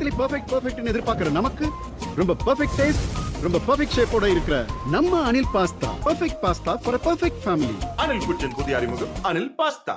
எல்லாத்துலயும் பெர்ஃபெக்ட் பெர்ஃபெக்ட்னு எதிர்பார்க்கிற நமக்கு ரொம்ப பெர்ஃபெக்ட் டேஸ்ட் ரொம்ப பெர்ஃபெக்ட் ஷேப்போட இருக்கிற நம்ம Anil pasta perfect pasta for perfect family Anil kitchen புதிய அறிமுகம் அனில் பாஸ்தா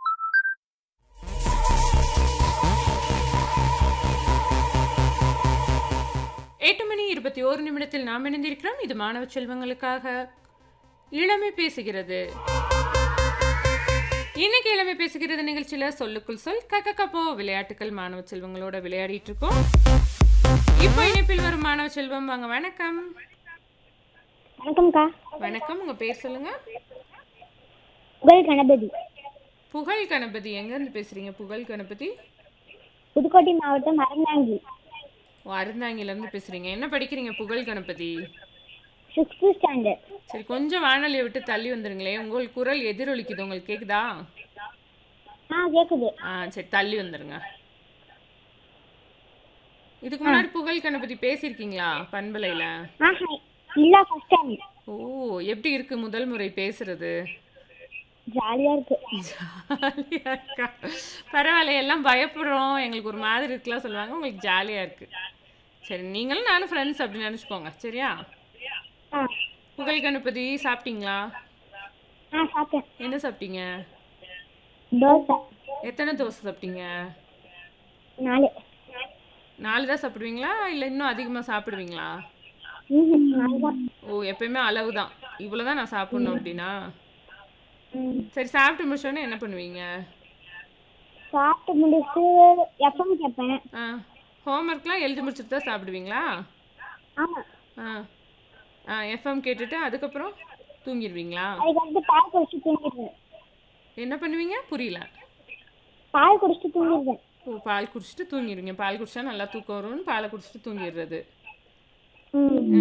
எட்டு மணி இருபத்தி ஓரு நிமிடத்தில் நாம் இணைந்திருக்கிறோம் இது மாணவ செல்வங்களுக்காக இளமை பேசுகிறது இன்னைக்கு இளமை பேசுகிறது நிகழ்ச்சியில சொல்லுக்குள் சொல் கக்கக்கப்போ விளையாட்டுகள் மாணவ செல்வங்களோட விளையாடிட்டு இருக்கோம் இப்போ இணைப்பில் வரும் மாணவ செல்வம் வாங்க வணக்கம் வணக்கம்க்கா வணக்கம் உங்க பேர் சொல்லுங்க புகழ் கணபதி புகழ் கணபதி எங்க இருந்து பேசுறீங்க புகழ் கணபதி புதுக்கோட்டை மாவட்டம் அறந்தாங்கி ஓ அருந்தாங்கில இருந்து பேசுறீங்க என்ன படிக்கிறீங்க புகழ் கணபதி சிக்ஸ்த்து ஸ்டாண்டர்ட் சரி கொஞ்சம் வானொலியை விட்டு தள்ளி வந்துருங்களேன் உங்கள் குரல் எதிரொலிக்குது உங்களுக்கு கேக்குதா ஆ கேட்குது ஆ சரி தள்ளி வந்துருங்க இதுக்கு முன்னாடி புகழ் கணபதி பேசியிருக்கீங்களா பண்பலையில ஆஹா இல்லை ஃபஸ்ட் டைம் ஓ எப்படி இருக்கு முதல் முறை பேசுறது ஜாலியாக இருக்கு ஜாலியா இருக்கா பரவாயில்ல எல்லாம் பயப்படுறோம் எங்களுக்கு ஒரு மாதிரி இருக்குலாம் சொல்லுவாங்க உங்களுக்கு ஜாலியா இருக்கு சரி நீங்களும் நானும் ஃப்ரெண்ட்ஸ் அப்படின்னு நினச்சிக்கோங்க சரியா ஆ புகழ் கணபதி சாப்பிட்டீங்களா ஆ சாப்பிட்டேன் என்ன சாப்பிட்டீங்க தோசை எத்தனை தோசை சாப்பிட்டீங்க நாலு நாலு தான் சாப்பிடுவீங்களா இல்லை இன்னும் அதிகமாக சாப்பிடுவீங்களா ம் நாலு தான் ஓ எப்பயுமே அளவு தான் இவ்வளோ தான் நான் சாப்பிடணும் அப்படின்னா ம் சரி சாப்பிட்டு முடிச்சோடனே என்ன பண்ணுவீங்க சாப்பிட்டு முடிச்சு எப்பவும் கேட்பேன் ஆ ஹோம்ஒர்க்லாம் எழுதி முடிச்சுட்டு தான் சாப்பிடுவீங்களா ஆமாம் ஆ ஆ எஃப்எம் கேட்டுட்டு அதுக்கப்புறம் தூங்கிடுவீங்களா அதுக்கடுத்து பால் குடிச்சிட்டு தூங்கிடுவேன் என்ன பண்ணுவீங்க புரியல பால் குடிச்சிட்டு தூங்கிடுவேன் ஓ பால் குடிச்சிட்டு தூங்கிடுவீங்க பால் குடிச்சா நல்லா தூக்கம் வரும்னு பாலை குடிச்சிட்டு தூங்கிடுறது ம்